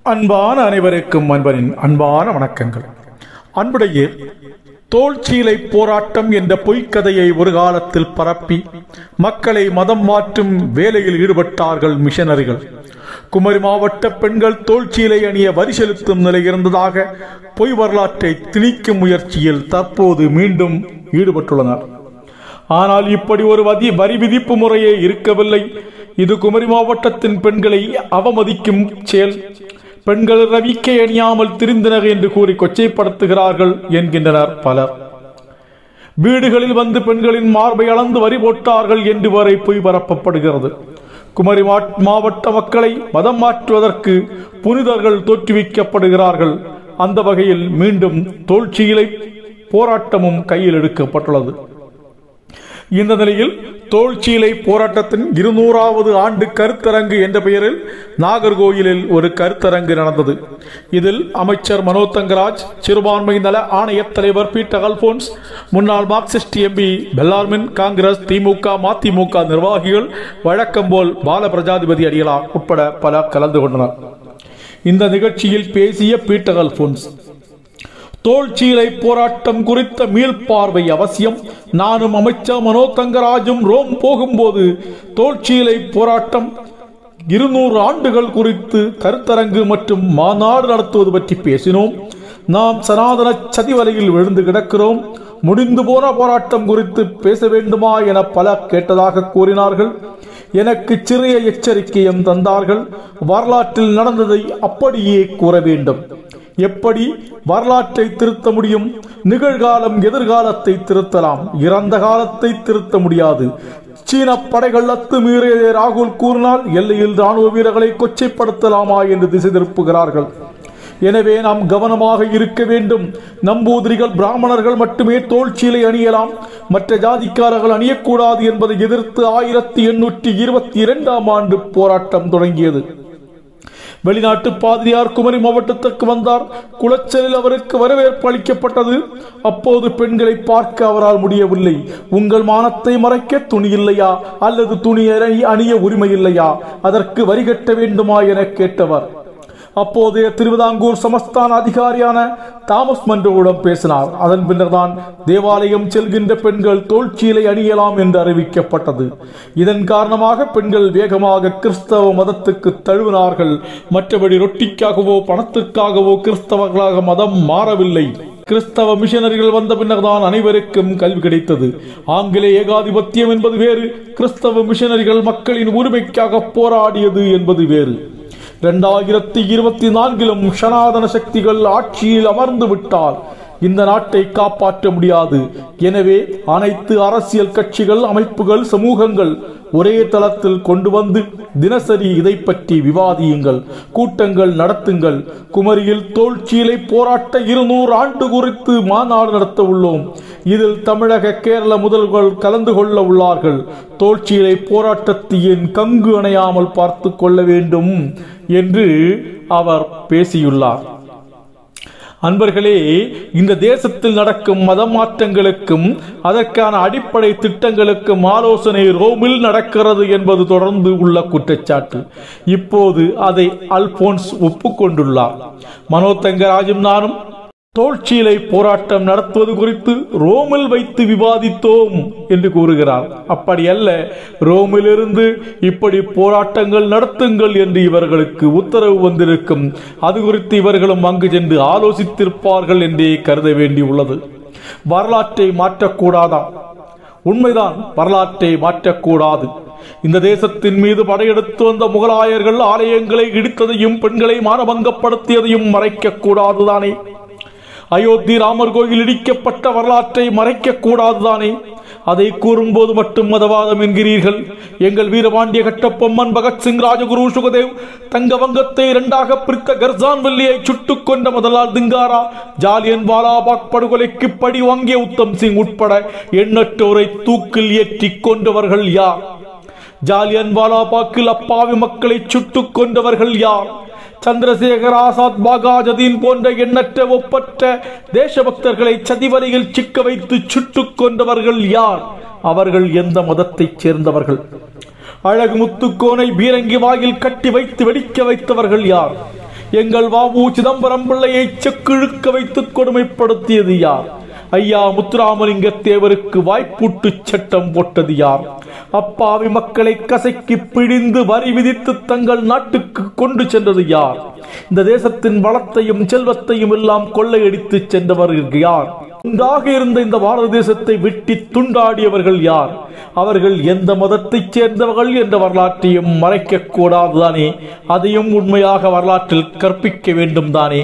அன்பான அனைவருக்கும் அன்பனின் அன்பான வணக்கங்கள் அன்புடைய தோல்சீலை போராட்டம் என்ற பொய்க்கதையை ஒரு காலத்தில் பரப்பி மக்களை மதம் மாற்றும் வேலையில் ஈடுபட்டார்கள் மிஷனரிகள் குமரி மாவட்ட பெண்கள் தோல்சீலை அணிய வரி செலுத்தும் நிலை இருந்ததாக பொய் வரலாற்றை திணிக்கும் முயற்சியில் தற்போது மீண்டும் ஈடுபட்டுள்ளனர் ஆனால் இப்படி ஒரு வதி வரி விதிப்பு முறையே இருக்கவில்லை இது குமரி மாவட்டத்தின் பெண்களை அவமதிக்கும் செயல் பெண்கள் ரவிக்கை அணியாமல் திரிந்தனர் என்று கூறி கொச்சைப்படுத்துகிறார்கள் என்கின்றனர் பலர் வீடுகளில் வந்து பெண்களின் மார்பை அளந்து வரி போட்டார்கள் என்று வரை பொய் பரப்பப்படுகிறது குமரி மா- மாவட்ட மக்களை மதம் மாற்றுவதற்கு புனிதர்கள் தோற்றுவிக்கப்படுகிறார்கள் அந்த வகையில் மீண்டும் தோல்ச்சியிலை போராட்டமும் கையில் எடுக்கப்பட்டுள்ளது இந்த நிலையில் தோல்சீலை போராட்டத்தின் இருநூறாவது ஆண்டு கருத்தரங்கு என்ற பெயரில் நாகர்கோயிலில் ஒரு கருத்தரங்கு நடந்தது இதில் அமைச்சர் மனோ தங்கராஜ் சிறுபான்மை நல ஆணைய தலைவர் பீட்டர் அல்போன்ஸ் முன்னாள் மார்க்சிஸ்ட் எம்பி பெல்லார்மின் காங்கிரஸ் திமுக மதிமுக நிர்வாகிகள் வழக்கம் போல் பால பிரஜாதிபதி அடிகளார் உட்பட பலர் கலந்து கொண்டனர் இந்த நிகழ்ச்சியில் பேசிய பீட்டர் அல்போன்ஸ் தோல்சீலை போராட்டம் குறித்த மீள்பார்வை அவசியம் நானும் அமைச்சர் மனோ தங்கராஜும் ரோம் போகும்போது தோல்சீலை போராட்டம் இருநூறு ஆண்டுகள் குறித்து கருத்தரங்கு மற்றும் மாநாடு நடத்துவது பற்றி பேசினோம் நாம் சனாதன சதிவலையில் விழுந்து கிடக்கிறோம் முடிந்து போன போராட்டம் குறித்து பேச வேண்டுமா என பல கேட்டதாக கூறினார்கள் எனக்கு சிறிய எச்சரிக்கையும் தந்தார்கள் வரலாற்றில் நடந்ததை அப்படியே கூற வேண்டும் எப்படி வரலாற்றை திருத்த முடியும் நிகழ்காலம் எதிர்காலத்தை திருத்தலாம் இறந்த காலத்தை திருத்த முடியாது சீன படைகள் அத்துமீறியதை ராகுல் கூறினால் எல்லையில் ராணுவ வீரர்களை கொச்சைப்படுத்தலாமா என்று திசை திருப்புகிறார்கள் எனவே நாம் கவனமாக இருக்க வேண்டும் நம்பூதிரிகள் பிராமணர்கள் மட்டுமே தோல்சீலை அணியலாம் மற்ற ஜாதிக்காரர்கள் அணியக்கூடாது என்பதை எதிர்த்து ஆயிரத்தி எண்ணூற்றி இருபத்தி இரண்டாம் ஆண்டு போராட்டம் தொடங்கியது வெளிநாட்டு பாதிரியார் குமரி மாவட்டத்திற்கு வந்தார் குளச்சலில் அவருக்கு வரவேற்பு அளிக்கப்பட்டது அப்போது பெண்களை பார்க்க அவரால் முடியவில்லை உங்கள் மானத்தை மறைக்க துணி இல்லையா அல்லது துணி அணி- அணிய உரிமை இல்லையா அதற்கு வரி கட்ட வேண்டுமா என கேட்டவர் அப்போதைய திருவிதாங்கூர் சமஸ்தான அதிகாரியான தாமஸ் மன்றோவிடம் பேசினார் அதன் பின்னர்தான் தேவாலயம் செல்கின்ற பெண்கள் தோல்சீலை அணியலாம் என்று அறிவிக்கப்பட்டது இதன் காரணமாக பெண்கள் வேகமாக கிறிஸ்தவ மதத்துக்கு தழுவினார்கள் மற்றபடி ரொட்டிக்காகவோ பணத்திற்காகவோ கிறிஸ்தவர்களாக மதம் மாறவில்லை கிறிஸ்தவ மிஷனரிகள் வந்த பின்னர் தான் அனைவருக்கும் கல்வி கிடைத்தது ஆங்கிலேய ஏகாதிபத்தியம் என்பது வேறு கிறிஸ்தவ மிஷனரிகள் மக்களின் உரிமைக்காக போராடியது என்பது வேறு இரண்டாயிரத்தி இருபத்தி நான்கிலும் சனாதன சக்திகள் ஆட்சியில் அமர்ந்து விட்டால் இந்த நாட்டை காப்பாற்ற முடியாது எனவே அனைத்து அரசியல் கட்சிகள் அமைப்புகள் சமூகங்கள் ஒரே தளத்தில் கொண்டு வந்து தினசரி இதை பற்றி விவாதியுங்கள் கூட்டங்கள் நடத்துங்கள் குமரியில் தோல்சீலை போராட்ட இருநூறு ஆண்டு குறித்து மாநாடு நடத்த உள்ளோம் இதில் தமிழக கேரள முதல்வர்கள் கலந்து கொள்ள உள்ளார்கள் தோல்சீலை போராட்டத்தின் கங்கு அணையாமல் பார்த்து கொள்ள வேண்டும் என்று அவர் பேசியுள்ளார் அன்பர்களே இந்த தேசத்தில் நடக்கும் மத மாற்றங்களுக்கும் அதற்கான அடிப்படை திட்டங்களுக்கும் ஆலோசனை ரோமில் நடக்கிறது என்பது தொடர்ந்து உள்ள குற்றச்சாட்டு இப்போது அதை அல்போன்ஸ் ஒப்புக்கொண்டுள்ளார் மனோ தங்கராஜும் நானும் தோல்சீலை போராட்டம் நடத்துவது குறித்து ரோமில் வைத்து விவாதித்தோம் என்று கூறுகிறார் அப்படி அல்ல ரோமிலிருந்து இப்படி போராட்டங்கள் நடத்துங்கள் என்று இவர்களுக்கு உத்தரவு வந்திருக்கும் அது குறித்து இவர்களும் அங்கு சென்று ஆலோசித்திருப்பார்கள் என்றே கருத வேண்டியுள்ளது வரலாற்றை மாற்றக்கூடாதாம் உண்மைதான் வரலாற்றை மாற்றக்கூடாது இந்த தேசத்தின் மீது படையெடுத்து வந்த முகலாயர்கள் ஆலயங்களை இடித்ததையும் பெண்களை மானபங்கப்படுத்தியதையும் மறைக்க கூடாதுதானே அயோத்தி ராமர் கோயில் இடிக்கப்பட்ட வரலாற்றை மறைக்க கூடாதுதானே அதை கூறும்போது மட்டும் மதவாதம் என்கிறீர்கள் எங்கள் வீரபாண்டிய கட்டபொம்மன் பகத்சிங் ராஜகுரு சுகதேவ் தங்க வங்கத்தை இரண்டாக பிரித்த கர்சான் வெள்ளியை சுட்டுக் கொண்ட முதலால் திங்காரா ஜாலியன் வாலாபாக் படுகொலைக்கு படி வாங்கிய உத்தம் சிங் உட்பட எண்ணற்றோரை தூக்கில் ஏற்றிக் கொண்டவர்கள் யார் ஜாலியன் வாலாபாக்கில் அப்பாவி மக்களை சுட்டுக் கொண்டவர்கள் யார் சந்திரசேகர் ஆசாத் பாகாஜதீன் போன்ற எண்ணற்ற ஒப்பற்ற தேசபக்தர்களை சதிவலையில் சிக்க வைத்து சுட்டுக் கொண்டவர்கள் யார் அவர்கள் எந்த மதத்தைச் சேர்ந்தவர்கள் அழகு முத்துக்கோனை பீரங்கி வாயில் கட்டி வைத்து வெடிக்க வைத்தவர்கள் யார் எங்கள் வாவு சிதம்பரம் பிள்ளையை செக்கிழுக்க வைத்து கொடுமைப்படுத்தியது யார் ஐயா முத்துராமலிங்க தேவருக்கு வாய்ப்பூட்டு சட்டம் போட்டது யார் அப்பாவி மக்களை கசக்கி பிழிந்து வரி விதித்து தங்கள் நாட்டுக்கு கொண்டு சென்றது யார் இந்த தேசத்தின் வளத்தையும் செல்வத்தையும் எல்லாம் கொள்ளையடித்து சென்றவர் யார் ஒன்றாக இருந்த இந்த பாரத தேசத்தை வெட்டி துண்டாடியவர்கள் யார் அவர்கள் எந்த மதத்தைச் சேர்ந்தவர்கள் என்ற வரலாற்றையும் மறைக்க கூடாதுதானே அதையும் உண்மையாக வரலாற்றில் கற்பிக்க வேண்டும் தானே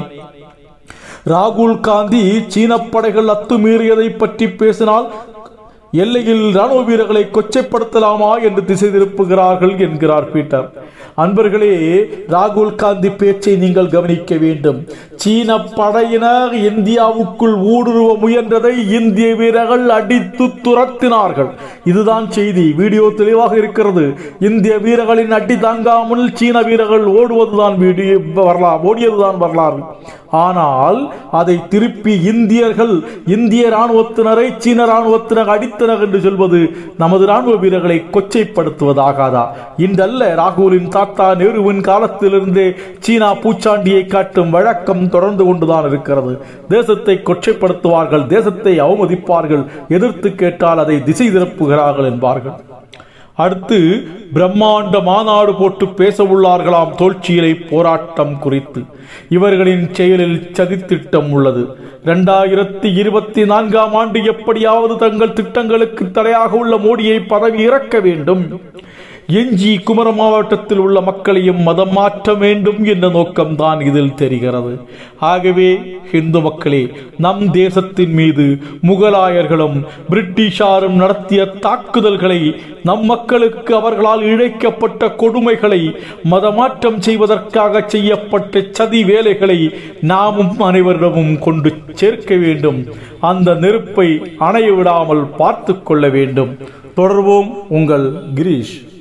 ராகுல் காந்தி சீன படைகள் அத்துமீறியதை பற்றி பேசினால் எல்லையில் ராணுவ வீரர்களை கொச்சைப்படுத்தலாமா என்று திசை திருப்புகிறார்கள் என்கிறார் பீட்டர் அன்பர்களே ராகுல் காந்தி பேச்சை நீங்கள் கவனிக்க வேண்டும் சீன படையினர் இந்தியாவுக்குள் ஊடுருவ முயன்றதை இந்திய வீரர்கள் அடித்து துரத்தினார்கள் இதுதான் செய்தி வீடியோ தெளிவாக இருக்கிறது இந்திய வீரர்களின் அடி தாங்காமல் சீன வீரர்கள் ஓடுவதுதான் வீடியோ வரலாறு ஓடியதுதான் வரலாறு ஆனால் அதை திருப்பி இந்தியர்கள் இந்திய ராணுவத்தினரை சீன ராணுவத்தினர் அடித்தனர் என்று சொல்வது நமது ராணுவ வீரர்களை கொச்சைப்படுத்துவதாகாதா இன்றல்ல ராகுலின் தாத்தா நேருவின் காலத்திலிருந்தே சீனா பூச்சாண்டியை காட்டும் வழக்கம் தொடர்ந்து கொண்டுதான் இருக்கிறது தேசத்தை கொச்சைப்படுத்துவார்கள் தேசத்தை அவமதிப்பார்கள் எதிர்த்து கேட்டால் அதை திசை திருப்புகிறார்கள் என்பார்கள் அடுத்து பிரம்மாண்ட மாநாடு போட்டு பேச உள்ளார்களாம் தோல்ச்சியிலை போராட்டம் குறித்து இவர்களின் செயலில் சதித்திட்டம் உள்ளது இரண்டாயிரத்தி இருபத்தி நான்காம் ஆண்டு எப்படியாவது தங்கள் திட்டங்களுக்கு தடையாக உள்ள மோடியை பதவி இறக்க வேண்டும் எஞ்சி குமர மாவட்டத்தில் உள்ள மக்களையும் மதம் மாற்ற வேண்டும் என்ற நோக்கம்தான் இதில் தெரிகிறது ஆகவே இந்து மக்களே நம் தேசத்தின் மீது முகலாயர்களும் பிரிட்டிஷாரும் நடத்திய தாக்குதல்களை நம் மக்களுக்கு அவர்களால் இழைக்கப்பட்ட கொடுமைகளை மதமாற்றம் செய்வதற்காக செய்யப்பட்ட சதி வேலைகளை நாமும் அனைவரிடமும் கொண்டு சேர்க்க வேண்டும் அந்த நெருப்பை அணைய விடாமல் பார்த்து கொள்ள வேண்டும் தொடர்வோம் உங்கள் கிரீஷ்